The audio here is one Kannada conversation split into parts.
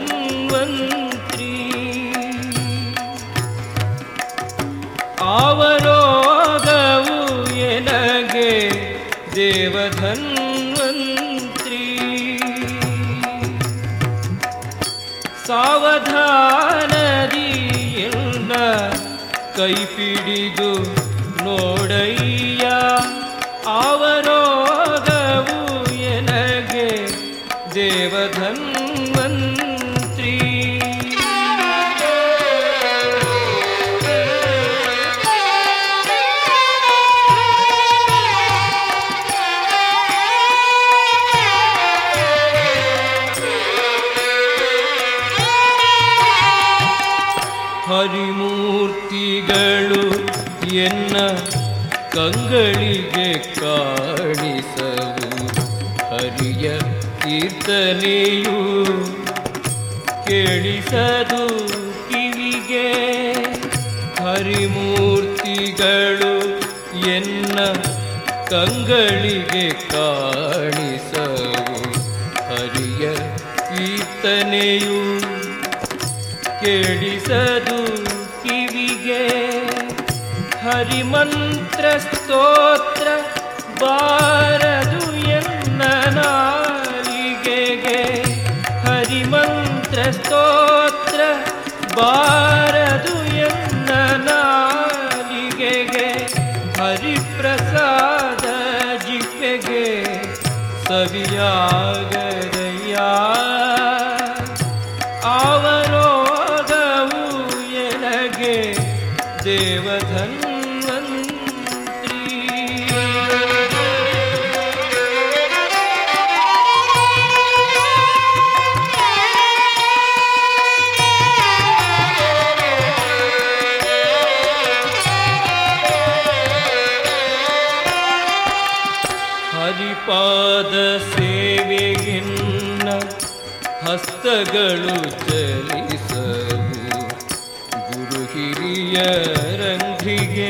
ದೇವಧನ್ವಂತ್ರಿ ಅವರೋಗವು ಎನಗೆ ದೇವಧನ್ವಂತ್ರಿ ಸಾವಧಾನದಿ ಎಲ್ಲ ಕೈ ಪಿಡಿದು ನೋಡಯ್ಯ ಅವರೋಗವು ಎನಗೆ ದೇವಧನ್ವಂತ್ರಿ ಹರಿಮೂರ್ತಿಗಳು ಎನ್ನ ಕಂಗಳಿಗೆ ಕಾಣಿಸವು ಹರಿಯ ಕೀರ್ತನೆಯು ಕೇಳಿಸದು ಕಿವಿಗೆ ಹರಿಮೂರ್ತಿಗಳು ಎನ್ನ ಕಂಗಳಿಗೆ ಕಾಣಿಸವು ಹರಿಯ ಕೀರ್ತನೆಯು ಕೇಳಿಸದು ಕಿವಿಗೆ ಹರಿಮಂತ್ರ ಸ್ತೋತ್ರ ಬಾರದು ಎನ್ನ ನಾಲಿಗೆಗೆ ಹರಿಮಂತ್ರ ಸ್ತೋತ್ರ ಬಾರದು ಎನ್ನ ನಾಲಿಗೆಗೆ ಹರಿಪ್ರಸಾದ ಜಿಪ್ಪೆಗೆ ಸವಿಯಾಗದಯ್ಯ ಅವರೋಗವು ಎನಗೆ ದೇವಧನ್ವಂತ್ರಿ ಹರಿಪಾದ ಸೇವೆಯನ್ನ ಹಸ್ತಗಳು ಚಲಿಸವು ಗುರು ಹಿರಿಯರಂಘ್ರಿಗೆ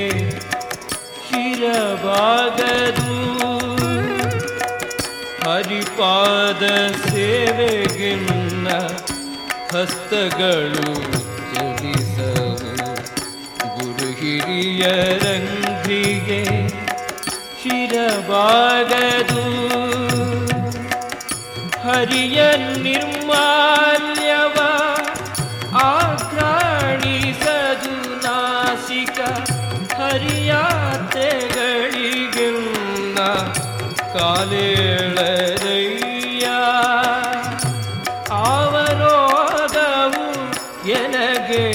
ಶಿರವಾಗದು ಹರಿಪಾದ ಸೇವೆಗಿನ್ನ ಹಸ್ತಗಳು ಚಲಿಸವು ಗುರು ಹಿರಿಯರಂಘ್ರಿಗೆ ಶಿರವಾಗದು ಹರಿಯ ನಿರ್ಮಾಲ್ಯವ ಆಘ್ರಾಣಿಸದು ನಾಸಿಕ ಹರಿಯಾತೆಗಳಿಗೆಲ್ಲ ಕಾಲೇಳರಯ್ಯ ಅವರೋಗವು ಎನಗೆ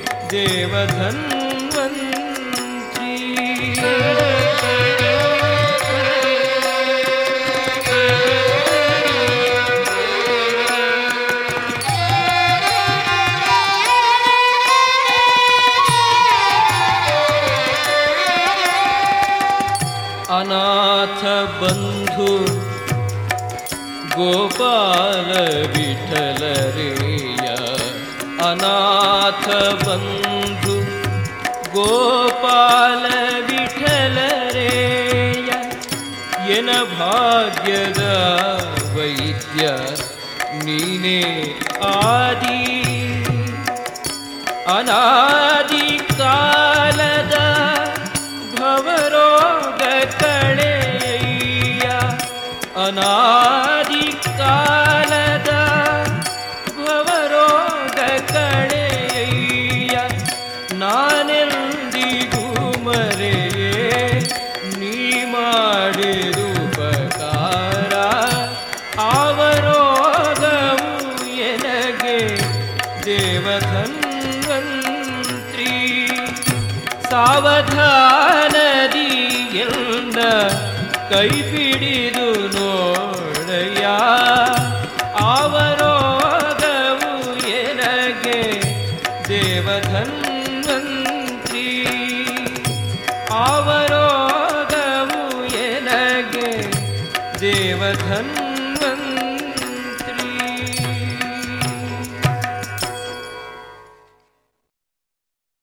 ದೇವಧನ್ವಂತ್ರಿ ಅನಾಥ ಬಂಧು ಗೋಪಾಲ ವಿಠಲರೇಯ ಅನಾಥ ಬಂಧು ಗೋಪಾಲ ವಿಠಲರೇಯ ಎನ ಭಾಗ್ಯದ ವೈದ್ಯ ನೀನೇ ಆದಿ ಅನಾದಿ ಕಾಲದ ಭವರೋಗ ಕಳೆಯ ಅನಾದಿ ಕಾಲದ ಭವರೋಗ ಕಳೆಯ ನಾನೆಂದಿಗೂ ಮರೆಯೇ ನೀ ಮಾಡಿರುಪಕಾರ ಅವರೋಗವು ಎನಗೆ ದೇವಧನ್ವಂತ್ರಿ ಸಾವಧಾನದಿ ಎಲ್ಲ ಕೈ ಪಿಡಿದು ನೋಡಯ್ಯ ಅವರೋಗವು ಎನಗೆ ದೇವಧನ್ವಂತ್ರಿ ಅವರೋಗವು ಎನಗೆ ದೇವಧನ್